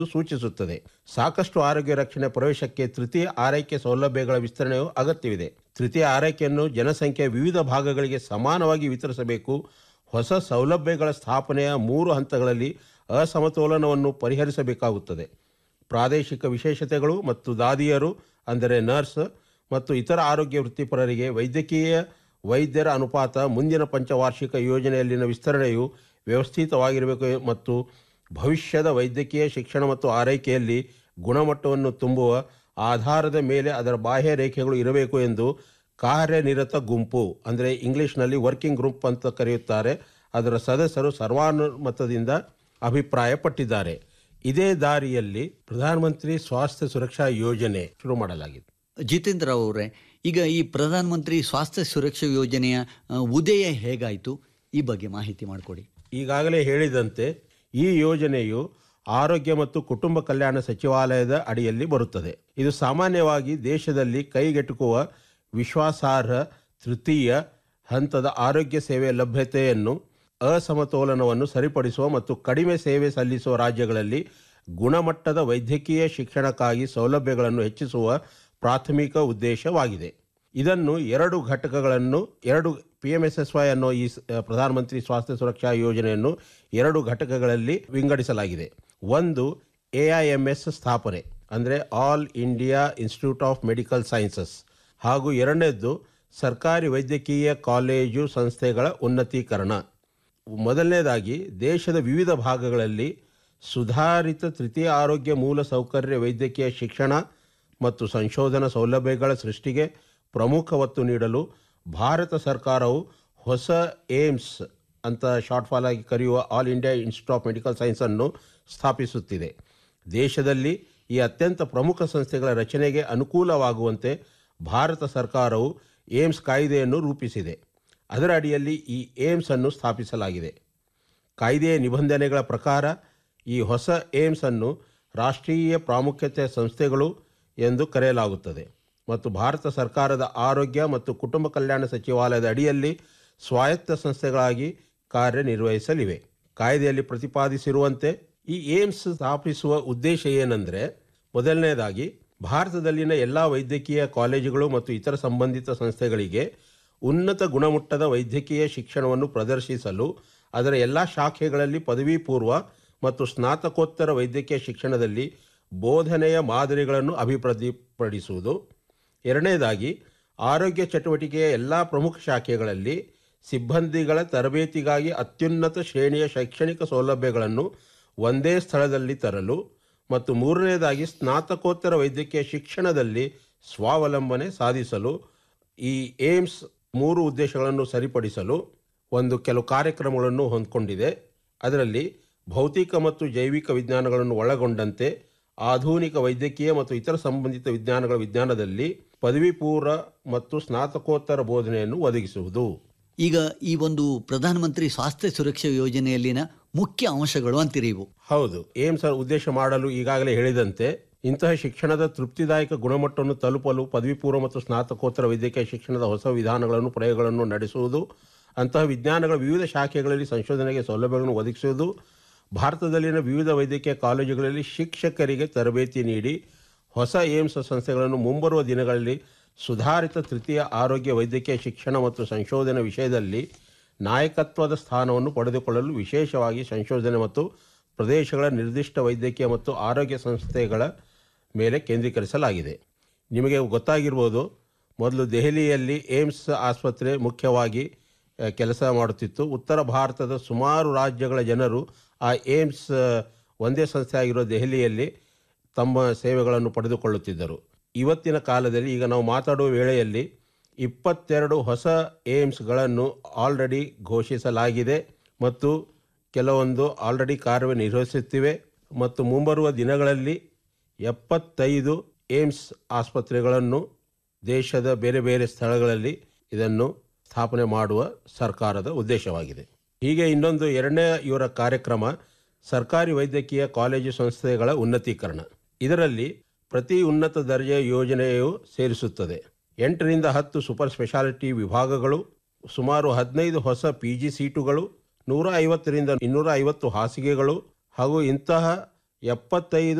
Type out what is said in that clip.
ಸೂಚಿಸುತ್ತದೆ ಸಾಕಷ್ಟು ಆರೋಗ್ಯ ರಕ್ಷಣೆ ಪ್ರವೇಶಕ್ಕೆ ತೃತೀಯ ಆರೈಕೆ ಸೌಲಭ್ಯಗಳ ವಿಸ್ತರಣೆಯು ಅಗತ್ಯವಿದೆ ತೃತೀಯ ಆರೈಕೆಯನ್ನು ಜನಸಂಖ್ಯೆಯ ವಿವಿಧ ಭಾಗಗಳಿಗೆ ಸಮಾನವಾಗಿ ವಿತರಿಸಬೇಕು ಹೊಸ ಸೌಲಭ್ಯಗಳ ಸ್ಥಾಪನೆಯ ಮೂರು ಹಂತಗಳಲ್ಲಿ ಅಸಮತೋಲನವನ್ನು ಪರಿಹರಿಸಬೇಕಾಗುತ್ತದೆ ಪ್ರಾದೇಶಿಕ ವಿಶೇಷತೆಗಳು ಮತ್ತು ದಾದಿಯರು ಅಂದರೆ ನರ್ಸ್ ಮತ್ತು ಇತರ ಆರೋಗ್ಯ ವೃತ್ತಿಪರರಿಗೆ ವೈದ್ಯಕೀಯ ವೈದ್ಯರ ಅನುಪಾತ ಮುಂದಿನ ಪಂಚವಾರ್ಷಿಕ ಯೋಜನೆಯಲ್ಲಿನ ವಿಸ್ತರಣೆಯು ವ್ಯವಸ್ಥಿತವಾಗಿರಬೇಕು ಮತ್ತು ಭವಿಷ್ಯದ ವೈದ್ಯಕೀಯ ಶಿಕ್ಷಣ ಮತ್ತು ಆರೈಕೆಯಲ್ಲಿ ಗುಣಮಟ್ಟವನ್ನು ತುಂಬುವ ಆಧಾರದ ಮೇಲೆ ಅದರ ಬಾಹ್ಯ ರೇಖೆಗಳು ಇರಬೇಕು ಎಂದು ಕಾರ್ಯನಿರತ ಗುಂಪು ಅಂದರೆ ಇಂಗ್ಲಿಷ್ನಲ್ಲಿ ವರ್ಕಿಂಗ್ ಗ್ರೂಪ್ ಅಂತ ಕರೆಯುತ್ತಾರೆ ಅದರ ಸದಸ್ಯರು ಸರ್ವಾನುಮತದಿಂದ ಅಭಿಪ್ರಾಯಪಟ್ಟಿದ್ದಾರೆ ಇದೇ ದಾರಿಯಲ್ಲಿ ಪ್ರಧಾನಮಂತ್ರಿ ಸ್ವಾಸ್ಥ್ಯ ಸುರಕ್ಷಾ ಯೋಜನೆ ಶುರು ಮಾಡಲಾಗಿದೆ ಜಿತೇಂದ್ರ ಅವರೇ ಈಗ ಈ ಪ್ರಧಾನ ಮಂತ್ರಿ ಸ್ವಾಸ್ಥ್ಯ ಸುರಕ್ಷಾ ಯೋಜನೆಯ ಆ, ಉದಯ ಹೇಗಾಯಿತು ಈ ಬಗ್ಗೆ ಮಾಹಿತಿ ಮಾಡಿಕೊಡಿ ಈಗಾಗಲೇ ಹೇಳಿದಂತೆ ಈ ಯೋಜನೆಯು ಆರೋಗ್ಯ ಮತ್ತು ಕುಟುಂಬ ಕಲ್ಯಾಣ ಸಚಿವಾಲಯದ ಅಡಿಯಲ್ಲಿ ಬರುತ್ತದೆ ಇದು ಸಾಮಾನ್ಯವಾಗಿ ದೇಶದಲ್ಲಿ ಕೈಗೆಟುಕುವ ವಿಶ್ವಾಸಾರ್ಹ ತೃತೀಯ ಹಂತದ ಆರೋಗ್ಯ ಸೇವೆ ಲಭ್ಯತೆಯನ್ನು ಅಸಮತೋಲನವನ್ನು ಸರಿಪಡಿಸುವ ಮತ್ತು ಕಡಿಮೆ ಸೇವೆ ಸಲ್ಲಿಸುವ ರಾಜ್ಯಗಳಲ್ಲಿ ಗುಣಮಟ್ಟದ ವೈದ್ಯಕೀಯ ಶಿಕ್ಷಣಕ್ಕಾಗಿ ಸೌಲಭ್ಯಗಳನ್ನು ಹೆಚ್ಚಿಸುವ ಪ್ರಾಥಮಿಕ ಉದ್ದೇಶವಾಗಿದೆ ಇದನ್ನು ಎರಡು ಘಟಕಗಳನ್ನು ಎರಡು P M S S Y ಅನ್ನೋ ಈ ಸ- ಪ್ರಧಾನಮಂತ್ರಿ ಸ್ವಾಸ್ಥ್ಯ ಸುರಕ್ಷಾ ಯೋಜನೆಯನ್ನು ಎರಡು ಘಟಕಗಳಲ್ಲಿ ವಿಂಗಡಿಸಲಾಗಿದೆ ಒಂದು ಎ ಐ ಎಮ್ ಎಸ್ ಸ್ಥಾಪನೆ ಅಂದರೆ All India Institute of Medical Sciences ಹಾಗೂ ಎರಡನೇದ್ದು ಸರ್ಕಾರಿ ವೈದ್ಯಕೀಯ ಕಾಲೇಜು ಸಂಸ್ಥೆಗಳ ಉನ್ನತೀಕರಣ ಮೊದಲನೇದಾಗಿ ದೇಶದ ವಿವಿಧ ಭಾಗಗಳಲ್ಲಿ ಸುಧಾರಿತ ತೃತೀಯ ಆರೋಗ್ಯ ಮೂಲ ಸೌಕರ್ಯ ವೈದ್ಯಕೀಯ ಶಿಕ್ಷಣ ಮತ್ತು ಸಂಶೋಧನಾ ಸೌಲಭ್ಯಗಳ ಸೃಷ್ಟಿಗೆ ಪ್ರಮುಖ ಒತ್ತು ನೀಡಲು ಭಾರತ ಸರ್ಕಾರವು ಹೊಸ ಏಮ್ಸ್ ಅಂತ ಶಾರ್ಟ್ ಫಾಲ್ ಆಗಿ ಕರೆಯುವ All India Institute of Medical Science ಅನ್ನು ಸ್ಥಾಪಿಸುತ್ತಿದೆ ದೇಶದಲ್ಲಿ ಈ ಅತ್ಯಂತ ಪ್ರಮುಖ ಸಂಸ್ಥೆಗಳ ರಚನೆಗೆ ಅನುಕೂಲವಾಗುವಂತೆ ಭಾರತ ಸರ್ಕಾರವು ಏಮ್ಸ್ ಕಾಯ್ದೆಯನ್ನು ರೂಪಿಸಿದೆ ಅದರ ಅಡಿಯಲ್ಲಿ ಈ ಏಮ್ಸ್ ಅನ್ನು ಸ್ಥಾಪಿಸಲಾಗಿದೆ ಕಾಯ್ದೆಯ ನಿಬಂಧನೆಗಳ ಪ್ರಕಾರ ಈ ಹೊಸ ಏಮ್ಸ್ ಅನ್ನು ರಾಷ್ಟ್ರೀಯ ಪ್ರಾಮುಖ್ಯತೆಯ ಸಂಸ್ಥೆಗಳು ಎಂದು ಕರೆಯಲಾಗುತ್ತದೆ ಮತ್ತು ಭಾರತ ಸರ್ಕಾರದ ಆರೋಗ್ಯ ಮತ್ತು ಕುಟುಂಬ ಕಲ್ಯಾಣ ಸಚಿವಾಲಯದ ಅಡಿಯಲ್ಲಿ ಸ್ವಾಯತ್ತ ಸಂಸ್ಥೆಗಳಾಗಿ ಕಾರ್ಯನಿರ್ವಹಿಸಲಿವೆ ಕಾಯ್ದೆಯಲ್ಲಿ ಪ್ರತಿಪಾದಿಸಿರುವಂತೆ ಈ ಏಮ್ಸ್ ಸ್ಥಾಪಿಸುವ ಉದ್ದೇಶ ಏನೆಂದರೆ ಮೊದಲನೇದಾಗಿ ಭಾರತದಲ್ಲಿನ ಎಲ್ಲ ವೈದ್ಯಕೀಯ ಕಾಲೇಜುಗಳು ಮತ್ತು ಇತರ ಸಂಬಂಧಿತ ಸಂಸ್ಥೆಗಳಿಗೆ ಉನ್ನತ ಗುಣಮಟ್ಟದ ವೈದ್ಯಕೀಯ ಶಿಕ್ಷಣವನ್ನು ಪ್ರದರ್ಶಿಸಲು ಅದರ ಎಲ್ಲ ಶಾಖೆಗಳಲ್ಲಿ ಪದವಿ ಪೂರ್ವ ಮತ್ತು ಸ್ನಾತಕೋತ್ತರ ವೈದ್ಯಕೀಯ ಶಿಕ್ಷಣದಲ್ಲಿ ಬೋಧನೆಯ ಮಾದರಿಗಳನ್ನು ಅಭಿವೃದ್ಧಿಪಡಿಸುವುದು ಎರಡನೇದಾಗಿ ಆರೋಗ್ಯ ಚಟುವಟಿಕೆಯ ಎಲ್ಲ ಪ್ರಮುಖ ಶಾಖೆಗಳಲ್ಲಿ ಸಿಬ್ಬಂದಿಗಳ ತರಬೇತಿಗಾಗಿ ಅತ್ಯುನ್ನತ ಶ್ರೇಣಿಯ ಶೈಕ್ಷಣಿಕ ಸೌಲಭ್ಯಗಳನ್ನು ಒಂದೇ ಸ್ಥಳದಲ್ಲಿ ತರಲು ಮತ್ತು ಮೂರನೇದಾಗಿ ಸ್ನಾತಕೋತ್ತರ ವೈದ್ಯಕೀಯ ಶಿಕ್ಷಣದಲ್ಲಿ ಸ್ವಾವಲಂಬನೆ ಸಾಧಿಸಲು ಈ ಏಮ್ಸ್ ಮೂರು ಉದ್ದೇಶಗಳನ್ನು ಸರಿಪಡಿಸಲು ಒಂದು ಕೆಲವು ಕಾರ್ಯಕ್ರಮಗಳನ್ನು ಹೊಂದಿಕೊಂಡಿದೆ ಅದರಲ್ಲಿ ಭೌತಿಕ ಮತ್ತು ಜೈವಿಕ ವಿಜ್ಞಾನಗಳನ್ನು ಒಳಗೊಂಡಂತೆ ಆಧುನಿಕ ವೈದ್ಯಕೀಯ ಮತ್ತು ಇತರ ಸಂಬಂಧಿತ ವಿಜ್ಞಾನಗಳ ವಿಜ್ಞಾನದಲ್ಲಿ ಪದವಿ ಪೂರ್ವ ಮತ್ತು ಸ್ನಾತಕೋತ್ತರ ಬೋಧನೆಯನ್ನು ಒದಗಿಸುವುದು ಈಗ ಈ ಒಂದು ಪ್ರಧಾನಮಂತ್ರಿ ಸ್ವಾಸ್ಥ್ಯ ಸುರಕ್ಷಾ ಯೋಜನೆಯಲ್ಲಿನ ಮುಖ್ಯ ಅಂಶಗಳು ಅಂತೀರಿ ಇವು ಹೌದು ಏಮ್ಸ್ ಉದ್ದೇಶ ಮಾಡಲು ಈಗಾಗಲೇ ಹೇಳಿದಂತೆ ಇಂತಹ ಶಿಕ್ಷಣದ ತೃಪ್ತಿದಾಯಕ ಗುಣಮಟ್ಟವನ್ನು ತಲುಪಲು ಪದವಿ ಪೂರ್ವ ಮತ್ತು ಸ್ನಾತಕೋತ್ತರ ವೈದ್ಯಕೀಯ ಶಿಕ್ಷಣದ ಹೊಸ ವಿಧಾನಗಳನ್ನು ಪ್ರಯೋಗಗಳನ್ನು ನಡೆಸುವುದು ಅಂತಹ ವಿಜ್ಞಾನಗಳ ವಿವಿಧ ಶಾಖೆಗಳಲ್ಲಿ ಸಂಶೋಧನೆಗೆ ಸೌಲಭ್ಯಗಳನ್ನು ಒದಗಿಸುವುದು ಭಾರತದಲ್ಲಿನ ವಿವಿಧ ವೈದ್ಯಕೀಯ ಕಾಲೇಜುಗಳಲ್ಲಿ ಶಿಕ್ಷಕರಿಗೆ ತರಬೇತಿ ನೀಡಿ ಹೊಸ ಏಮ್ಸ್ ಸಂಸ್ಥೆಗಳನ್ನು ಮುಂಬರುವ ದಿನಗಳಲ್ಲಿ ಸುಧಾರಿತ ತೃತೀಯ ಆರೋಗ್ಯ ವೈದ್ಯಕೀಯ ಶಿಕ್ಷಣ ಮತ್ತು ಸಂಶೋಧನೆ ವಿಷಯದಲ್ಲಿ ನಾಯಕತ್ವದ ಸ್ಥಾನವನ್ನು ಪಡೆದುಕೊಳ್ಳಲು ವಿಶೇಷವಾಗಿ ಸಂಶೋಧನೆ ಮತ್ತು ಪ್ರದೇಶಗಳ ನಿರ್ದಿಷ್ಟ ವೈದ್ಯಕೀಯ ಮತ್ತು ಆರೋಗ್ಯ ಸಂಸ್ಥೆಗಳ ಮೇಲೆ ಕೇಂದ್ರೀಕರಿಸಲಾಗಿದೆ ನಿಮಗೆ ಗೊತ್ತಾಗಿರ್ಬೋದು ಮೊದಲು ದೆಹಲಿಯಲ್ಲಿ ಏಮ್ಸ್ ಆಸ್ಪತ್ರೆ ಮುಖ್ಯವಾಗಿ ಆ, ಕೆಲಸ ಮಾಡುತ್ತಿತ್ತು ಉತ್ತರ ಭಾರತದ ಸುಮಾರು ರಾಜ್ಯಗಳ ಜನರು ಆ ಏಮ್ಸ್ ಆ, ಒಂದೇ ಸಂಸ್ಥೆ ಆಗಿರೋ ದೆಹಲಿಯಲ್ಲಿ ತಮ್ಮ ಸೇವೆಗಳನ್ನು ಪಡೆದುಕೊಳ್ಳುತ್ತಿದ್ದರು ಇವತ್ತಿನ ಕಾಲದಲ್ಲಿ ಈಗ ನಾವು ಮಾತಾಡುವ ವೇಳೆಯಲ್ಲಿ ಇಪ್ಪತ್ತೆರಡು ಹೊಸ ಏಮ್ಸ್ಗಳನ್ನು ಆಲ್ರೆಡಿ ಘೋಷಿಸಲಾಗಿದೆ ಮತ್ತು ಕೆಲವೊಂದು ಆಲ್ರೆಡಿ ಕಾರ್ಯನಿರ್ವಹಿಸುತ್ತಿವೆ ಮತ್ತು ಮುಂಬರುವ ದಿನಗಳಲ್ಲಿ ಎಪ್ಪತ್ತೈದು ಏಮ್ಸ್ ಆಸ್ಪತ್ರೆಗಳನ್ನು ದೇಶದ ಬೇರೆ ಬೇರೆ ಸ್ಥಳಗಳಲ್ಲಿ ಇದನ್ನು ಸ್ಥಾಪನೆ ಮಾಡುವ ಸರ್ಕಾರದ ಉದ್ದೇಶವಾಗಿದೆ ಹೀಗೆ ಇನ್ನೊಂದು ಎರಡನೇ ಇವರ ಕಾರ್ಯಕ್ರಮ ಸರ್ಕಾರಿ ವೈದ್ಯಕೀಯ ಕಾಲೇಜು ಸಂಸ್ಥೆಗಳ ಉನ್ನತೀಕರಣ ಇದರಲ್ಲಿ ಪ್ರತಿ ಉನ್ನತ ದರ್ಜೆಯ ಯೋಜನೆಯು ಸೇರಿಸುತ್ತದೆ ಎಂಟರಿಂದ ಹತ್ತು ಸೂಪರ್ ಸ್ಪೆಷಾಲಿಟಿ ವಿಭಾಗಗಳು ಸುಮಾರು ಹದಿನೈದು ಹೊಸ ಪಿ ಜಿ ಸೀಟುಗಳು ನೂರ ಐವತ್ತರಿಂದ ಇನ್ನೂರ ಐವತ್ತು ಹಾಸಿಗೆಗಳು ಹಾಗೂ ಇಂತಹ ಎಪ್ಪತ್ತೈದು